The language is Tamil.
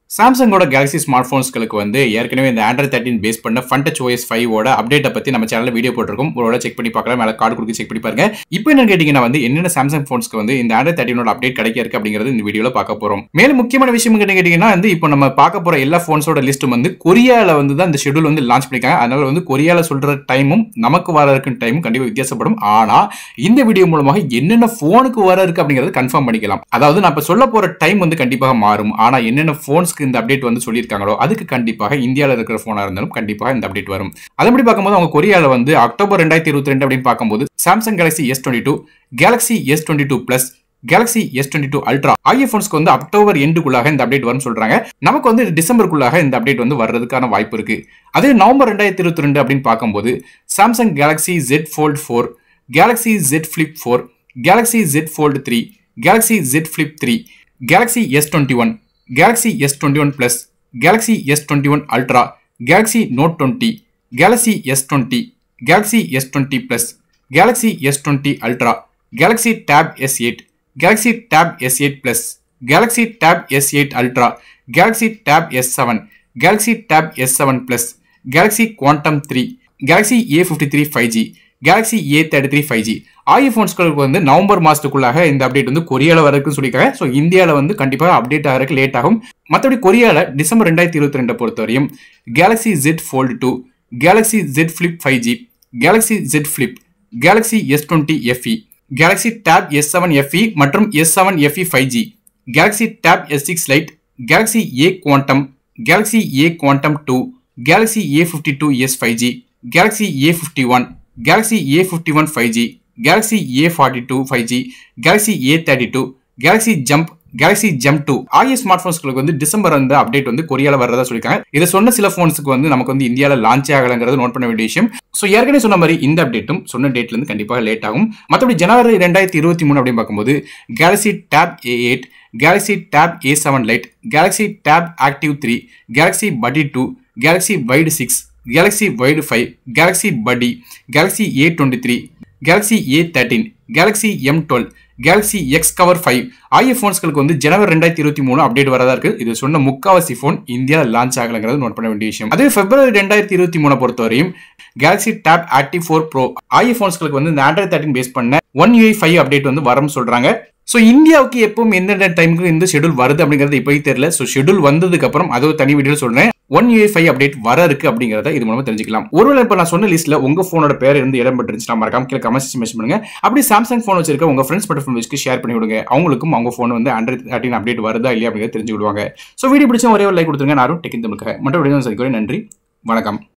சாம்சங்கோட கேலக்ஸி ஸ்மார்ட் ஃபோன்ஸ்களுக்கு வந்து ஏற்கனவே இந்த ஆண்ட்ராய்ட் தேர்ட்டின் பேஸ் பண்ண ஃபண்டச் ஓஎஸ் ஃபைவ் ஓட அப்டேட்டை பற்றி நம்ம சேனலில் வீடியோ போட்டிருக்கோம் ஒரு செக் பண்ணி பார்க்கலாம் மேலே கார்டு கொடுத்து செக் பண்ணி பாருங்க இப்போ என்ன கேட்டிங்கன்னா வந்து என்னென்ன சாம்சங் ஃபோன்ஸ்க்கு வந்து இந்த ஆண்ட்ராய்ட் தேர்ட்டினோட அப்டேட் கிடைக்க இருக்கு அப்படிங்கிறது இந்த வீடியோவில் பார்க்க போகிறோம் மேலும் முக்கியமான விஷயம் என்ன கேட்டிங்கன்னா வந்து இப்போ நம்ம பார்க்க போகிற எல்லா ஃபோன்ஸோட லிஸ்ட்டும் வந்து கொரியாவில் வந்து தான் இந்த ஷெடியூல் வந்து லான்ச் பண்ணிருக்காங்க அதனால வந்து கொரியாவில் சொல்கிற டைமும் நமக்கு வர இருக்க டைமும் கண்டிப்பாக வித்தியாசப்படும் ஆனால் இந்த வீடியோ மூலமாக என்னென்ன ஃபோனுக்கு வர இருக்கு அப்படிங்கிறது கன்ஃபார்ம் பண்ணிக்கலாம் அதாவது நான் இப்போ சொல்ல போகிற டைம் வந்து கண்டிப்பாக மாறும் ஆனால் என்னென்ன ஃபோன்ஸ்க்கு இந்த அப்டேட் வந்து சொல்லியிருக்காங்களோ அதுக்கு கண்டிப்பாக இந்தியாவில் இருக்கிற ஃபோனாக இருந்தாலும் கண்டிப்பாக இந்த அப்டேட் வரும் அதன்படி பார்க்கும்போது அவங்க கொரியாவில் வந்து அக்டோபர் ரெண்டாயிரத்தி இருபத்தி ரெண்டு அப்படின்னு பார்க்கும்போது Samsung Galaxy S twenty two Galaxy S twenty two plus Galaxy S twenty two ultra ஆகிய ஃபோன்ஸ்க்கு வந்து அக்டோபர் எண்டுக்குள்ளாக இந்த அப்டேட் வரும்னு சொல்றாங்க நமக்கு வந்து டிசம்பருக்குள்ளாக இந்த அப்டேட் வந்து வர்றதுக்கான வாய்ப்பு இருக்கு அதே நவம்பர் ரெண்டாயிரத்தி இருபத்தி ரெண்டு அப்படின்னு பார்க்கும்போது Samsung Galaxy Z fold four Galaxy Z flip four Galaxy Z fold three Galaxy Z flip three Galaxy S twenty one Galaxy S twenty one plus Galaxy S twenty one ultra Galaxy note twenty Galaxy S twenty Galaxy S twenty plus Galaxy S twenty ultra Galaxy tab S eight Galaxy tab S eight plus Galaxy tab S eight ultra Galaxy tab S seven Galaxy tab S seven plus Galaxy quantum three Galaxy A fifty three five G Galaxy A thirty three five G ஆகிய ஃபோன்ஸ்களுக்கு வந்து நவம்பர் மாதத்துக்குள்ளாக இந்த அப்டேட் வந்து கொரியாவில் வரக்குன்னு சொல்லியிருக்காங்க ஸோ இந்தியாவில் வந்து கண்டிப்பாக அப்டேட் ஆகிறதுக்கு லேட் ஆகும் மற்றபடி கொரியாவில் டிசம்பர் ரெண்டாயிரத்தி இருபத்தி ரெண்டை பொறுத்தவரையும் Galaxy Z fold two Galaxy Z flip five G Galaxy Z flip Galaxy S twenty F E Galaxy tab S seven F E மற்றும் S seven F E five G Galaxy tab S six lite Galaxy A quantum Galaxy A quantum two Galaxy A fifty two S five G Galaxy A fifty one Galaxy A fifty one five G Galaxy A forty two five G Galaxy A thirty two Galaxy jump Galaxy jump two ஆகிய ஸ்மார்ட் ஃபோன்ஸ்களுக்கு வந்து டிசம்பர் வந்து அப்டேட் வந்து கொரியாவில் வரதா சொல்லியிருக்காங்க இதை சொன்ன சில ஃபோன்ஸுக்கு வந்து நமக்கு வந்து இந்தியாவில் லான்ச் ஆகலைங்கிறது நோட் பண்ண வேண்டிய விஷயம் ஸோ ஏற்கனவே சொன்ன மாதிரி இந்த அப்டேட்டும் சொன்ன டேட்ல இருந்து கண்டிப்பாக லேட் ஆகும் மற்றபடி ஜனவரி ரெண்டாயிரத்தி இருபத்தி மூணு அப்படின்னு பார்க்கும்போது Galaxy Tab A eight Galaxy Tab A seven Lite Galaxy Tab Active three Galaxy படி two Galaxy Wide six Galaxy Wide five Galaxy படி Galaxy A twenty three Galaxy A thirteen Galaxy M twelve Galaxy X Cover five ஆகிய ஃபோன்ஸ்களுக்கு வந்து ஜனவரி ரெண்டாயிரத்தி இருபத்தி மூணு அப்டேட் வரதா இருக்கு இது சொன்ன முக்காவாசி ஃபோன் இந்தியாவில் லான்ச் ஆகலைங்கிறது நோட் பண்ண வேண்டிய விஷயம் அதே பிப்ரவரி ரெண்டாயிரத்தி இருபத்தி மூணு பொறுத்தவரையும் Galaxy Tab Active four Pro ஆகிய ஃபோன்ஸ்களுக்கு வந்து இந்த ஆண்ட்ராய்ட் தேர்ட்டின் பேஸ் பண்ண ஒன் யூஐ ஃபைவ் அப்டேட் வந்து வரும்னு சொல்றாங்க ஸோ இந்தியாவுக்கு எப்பவும் எந்தெந்த டைமுக்கு இந்த ஷெடியூல் வருது அப்படிங்கிறது இப்போயும் தெரியல ஸோ ஷெடியூல் வந்ததுக்கு அப்புறம் அது ஒரு தனி வீடியோ சொல்றேன் ஒன் யூஏ ஃபைவ் அப்டேட் வர இருக்கு அப்படிங்கிறத இது மூலமா தெரிஞ்சுக்கலாம் ஒருவேளை இப்போ நான் சொன்ன லிஸ்ட்ல உங்க ஃபோனோட பேர் இருந்து இடம் பெற்றுச்சுன்னா மறக்காம கீழே கமெண்ட்ஸ் மென்ஷன் பண்ணுங்க அப்படி சாம்சங் ஃபோன் வச்சிருக்க உங்க ஃப்ரெண்ட்ஸ் பட்ட ஃபோன் வச்சு ஷேர் பண்ணி விடுங்க அவங்களுக்கும் அவங்க ஃபோன் வந்து ஆண்ட்ராய்ட் தேர்ட்டின் அப்டேட் வருதா இல்லையா அப்படிங்கிறத தெரிஞ்சு விடுவாங்க ஸோ வீடியோ பிடிச்சா ஒரே ஒரு லைக் கொடுத்துருங்க நானும் டெக்கின் தமிழுக்காக மற்ற வீடியோ சந்திக்கிறேன் நன்றி வணக்கம்